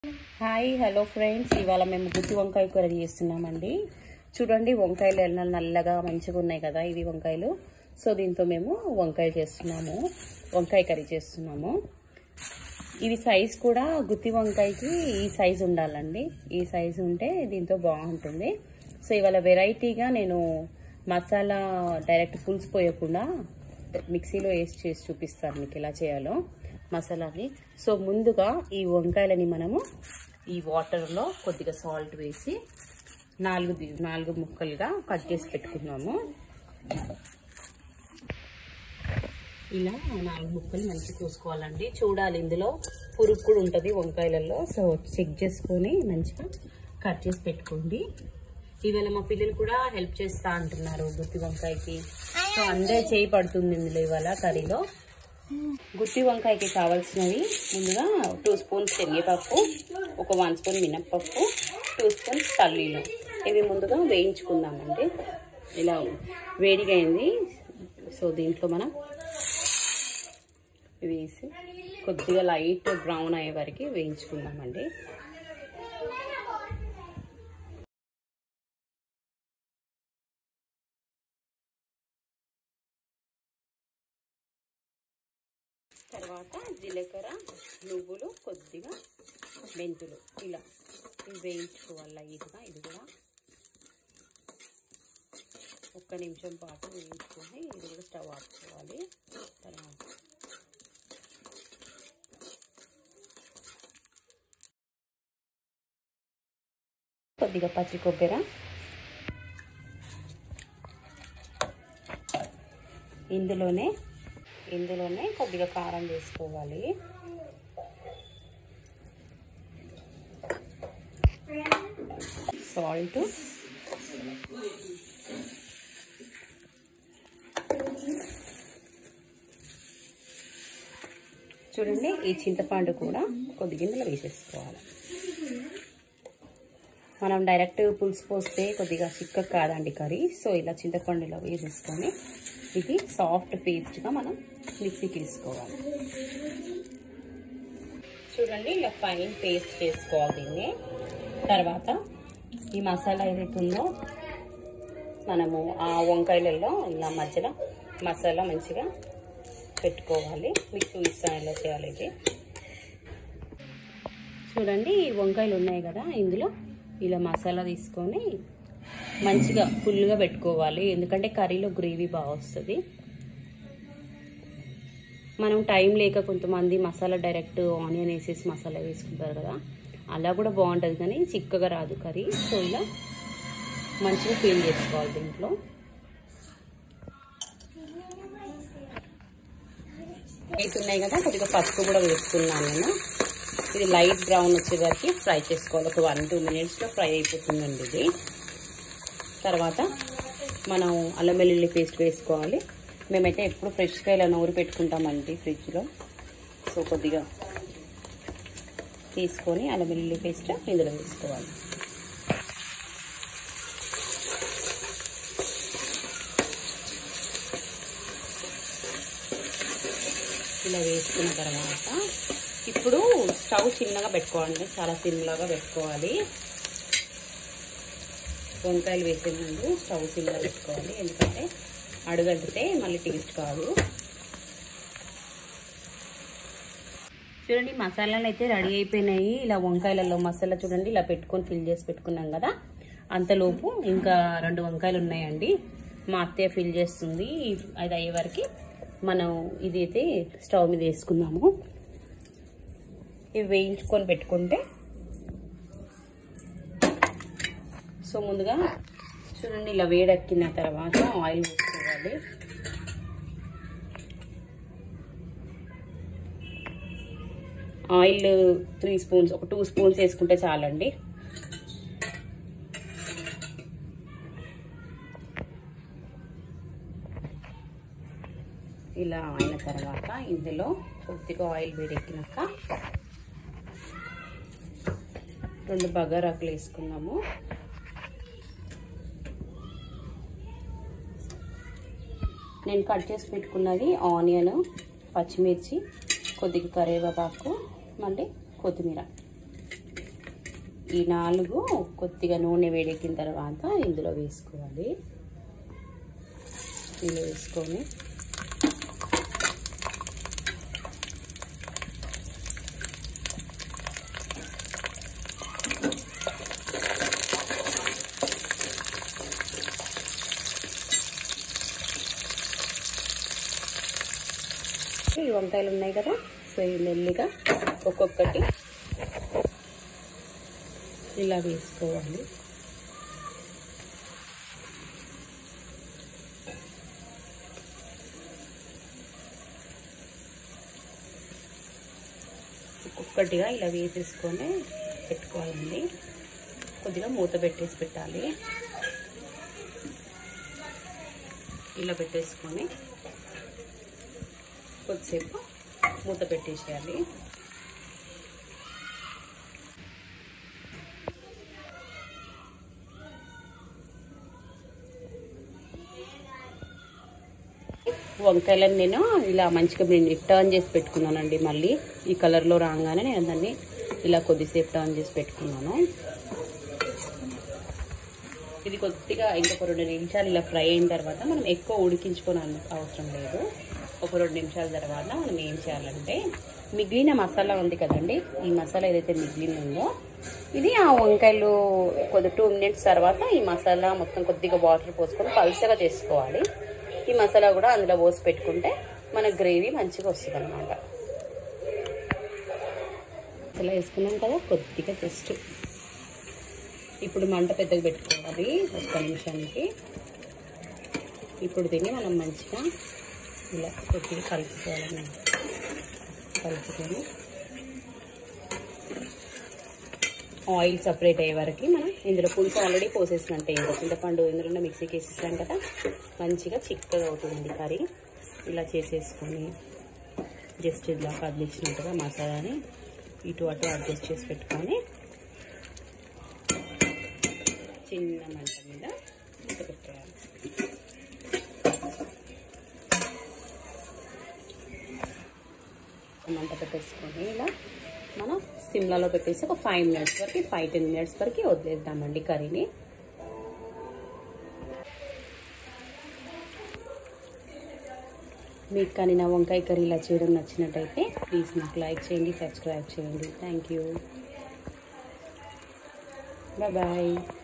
hi hello friends ఇవాళ మేము గుత్తి వంకాయ కూర చేస్తున్నామండి చూడండి వంకాయలు ఎలా నల్లగా మంచిగా ఉన్నాయి కదా ఇవి వంకాయలు సో దీంతో మేము వంకాయ చేస్తున్నాము వంకాయ కర్రీ చేస్తున్నాము ఇవి సైజ్ కూడా గుత్తి వంకాయకి ఈ సైజ్ ఉండాలండి ఈ సైజ్ ఉంటే దీంతో బాగుంటుంది సో ఇవాళ వెరైటీగా నేను మసాలా డైరెక్ట్ పులుసు పోయకుండా మిక్సీలో వేసి చేసి చూపిస్తాను మీకు ఎలా చేయాలో మసాలాని సో ముందుగా ఈ వంకాయలని మనము ఈ వాటర్లో కొద్దిగా సాల్ట్ వేసి నాలుగు ది- నాలుగు ముక్కలుగా కట్ చేసి పెట్టుకున్నాము ఇలా నాలుగు ముక్కలు మంచిగా చూసుకోవాలండి చూడాలి ఇందులో పురుగు కూడా ఉంటుంది వంకాయలలో సో చెక్ చేసుకొని మంచిగా కట్ చేసి పెట్టుకోండి ఇవాళ మా పిల్లలు కూడా హెల్ప్ చేస్తా అంటున్నారు గుత్తి వంకాయకి సో అందరే చేయి పడుతుంది ఇందులో ఇవాళ కర్రీలో గుత్తి వంకాయకి కావాల్సినవి ముందుగా టూ స్పూన్స్ శనగపప్పు ఒక వన్ స్పూన్ మినప్పప్పు టూ స్పూన్స్ పల్లీలు ఇవి ముందుగా వేయించుకుందామండి ఇలా వేడిగా అయింది సో దీంట్లో మనం ఇవి వేసి కొద్దిగా లైట్ బ్రౌన్ అయ్యే వరకు వేయించుకుందామండి తర్వాత జీలకర్ర నువ్వులు కొద్దిగా మెంతులు ఇలా ఇవి వేయించుకోవాలి లైట్గా ఇది కూడా ఒక్క నిమిషం పాటు వేయించుకొని ఇది కూడా స్టవ్ ఆపుకోవాలి తర్వాత కొద్దిగా పచ్చి కొబ్బరి ఇందులోనే ఇందులోనే కొద్దిగా కారం వేసుకోవాలి సాల్ట్ చూడండి ఈ చింతపండు కూడా కొద్ది గిన్నెలో వేసేసుకోవాలి మనం డైరెక్ట్ పులుసు పోస్తే కొద్దిగా చిక్క కాదండి కర్రీ సో ఇలా చింతపండులో వేసేసుకొని ఇది సాఫ్ట్ పేస్ట్గా మనం మిక్సీకి వేసుకోవాలి చూడండి ఇలా ఫైన్ పేస్ట్ చేసుకోవాలి దీన్ని తర్వాత ఈ మసాలా ఏదైతే ఉందో మనము ఆ వంకాయలలో ఇలా మధ్యలో మసాలా మంచిగా పెట్టుకోవాలి మీకు చూపిస్తాను ఎలా చేయాలి ఇది చూడండి ఈ వంకాయలు ఉన్నాయి కదా ఇందులో ఇలా మసాలా తీసుకొని మంచిగా ఫుల్గా పెట్టుకోవాలి ఎందుకంటే కర్రీలో గ్రేవీ బాగా వస్తుంది మనం టైం లేక కొంతమంది మసాలా డైరెక్ట్ ఆనియన్ వేసేసి మసాలా వేసుకుంటారు కదా అలా కూడా బాగుంటుంది కానీ చిక్కగా రాదు కర్రీ సో ఇలా మంచిగా ఫీల్ చేసుకోవాలి దీంట్లో అవుతున్నాయి కదా కొద్దిగా పసుపు కూడా వేసుకున్నాను నేను ఇది లైట్ బ్రౌన్ వచ్చేసరికి ఫ్రై చేసుకోవాలి ఒక వన్ టూ మినిట్స్లో ఫ్రై అయిపోతుందండి ఇది తర్వాత మనం అల్లం వెల్లుల్లి పేస్ట్ వేసుకోవాలి మేమైతే ఎప్పుడు ఫ్రెష్గా ఇలా నూరు పెట్టుకుంటామండి ఫ్రిడ్జ్లో సో కొద్దిగా తీసుకొని అల్లం వెల్లుల్లి పేస్ట్ ఇందులో వేసుకోవాలి ఇలా వేసుకున్న తర్వాత ఇప్పుడు స్టవ్ చిన్నగా పెట్టుకోవాలి చాలా సిమ్లాగా పెట్టుకోవాలి వంకాయలు వేసే ముందు స్టవ్ చిన్నగా పెట్టుకోవాలి ఎందుకంటే అడుగంటితే మళ్ళీ టేస్ట్ కాదు చూడండి మసాలాలు అయితే రెడీ అయిపోయినాయి ఇలా వంకాయలలో మసాలా చూడండి ఇలా పెట్టుకొని ఫిల్ చేసి పెట్టుకున్నాం కదా అంతలోపు ఇంకా రెండు వంకాయలు ఉన్నాయండి మా అత్తయ్య ఫిల్ చేస్తుంది అది అయ్యే వరకు మనం ఇది అయితే స్టవ్ మీద వేసుకున్నాము ఇవి వేయించుకొని పెట్టుకుంటే సో ముందుగా చూడండి ఇలా వేడెక్కిన తర్వాత ఆయిల్ వేసుకోవాలి ఆయిల్ త్రీ స్పూన్స్ ఒక టూ స్పూన్స్ వేసుకుంటే చాలండి ఇలా అయిన తర్వాత ఇందులో కొద్దిగా ఆయిల్ వేడెక్కినాక రెండు బగారాకులు వేసుకున్నాము నేను కట్ చేసి పెట్టుకున్నది ఆనియన్ పచ్చిమిర్చి కొద్దిగా కరివేపాకు మళ్ళీ కొత్తిమీర ఈ నాలుగు కొద్దిగా నూనె వేడెక్కిన తర్వాత ఇందులో వేసుకోవాలి ఇందులో వేసుకొని ఈ వంకాయలు ఉన్నాయి కదా సో ఈ మెల్లిగా ఒక్కొక్కటి ఇలా వేసుకోవాలి ఒక్కొక్కటిగా ఇలా వేసేసుకొని పెట్టుకోవాలండి కొద్దిగా మూత పెట్టేసి పెట్టాలి ఇలా పెట్టేసుకొని కొద్దిసేపు మూత పెట్టేసేయాలి వంకాయలను నేను ఇలా మంచిగా నేను టర్న్ చేసి పెట్టుకున్నానండి మళ్ళీ ఈ కలర్లో రాగానే నేను దాన్ని ఇలా కొద్దిసేపు టర్న్ చేసి పెట్టుకున్నాను ఇది కొద్దిగా ఇంకొక రెండు నిమిషాలు ఇలా ఫ్రై అయిన తర్వాత మనం ఎక్కువ ఉడికించుకొని అవసరం లేదు ఒక రెండు నిమిషాల తర్వాత మనం ఏం చేయాలంటే మిగిలిన మసాలా ఉంది కదండి ఈ మసాలా ఏదైతే మిగిలిన ఉందో ఇది ఆ వంకాయలు కొద్ది టూ మినిట్స్ తర్వాత ఈ మసాలా మొత్తం కొద్దిగా వాటర్ పోసుకొని పలుసగా చేసుకోవాలి ఈ మసాలా కూడా అందులో పోసి పెట్టుకుంటే మన గ్రేవీ మంచిగా వస్తుంది అనమాట మసాలా వేసుకున్నాం కదా కొద్దిగా జస్ట్ ఇప్పుడు మంట పెద్దగా పెట్టుకోవాలి ఒక్క నిమిషానికి ఇప్పుడు దీన్ని మనం మంచిగా ఇలా కొద్దిగా కలుపుకోవాలి కలుపుకొని ఆయిల్ సపరేట్ అయ్యే వరకు మనం ఇందులో పులుసు ఆల్రెడీ పోసేసినట్టే ఇంకా చింతపండు ఇందులో మిక్సీకి వేసేసాం కదా మంచిగా చిక్కగా అవుతుంది కర్రీ ఇలా చేసేసుకొని జస్ట్ ఇలా కదిలిచ్చినట్టుగా మసాలాని ఇటు అటు అడ్జస్ట్ చేసి పెట్టుకొని చిన్న మంట మీద మూత పెట్టేయాలి మంట పెట్టేసుకొని ఇలా మనం సిమ్లాలో పెట్టేసి ఒక ఫైవ్ మినిట్స్ వరకు ఫైవ్ టెన్ మినిట్స్ వరకు వదిలేద్దామండి కర్రీని మీకు కానీ నా వంకాయ కర్రీ ఇలా చేయడం నచ్చినట్టయితే ప్లీజ్ నాకు లైక్ చేయండి సబ్స్క్రైబ్ చేయండి థ్యాంక్ యూ బాయ్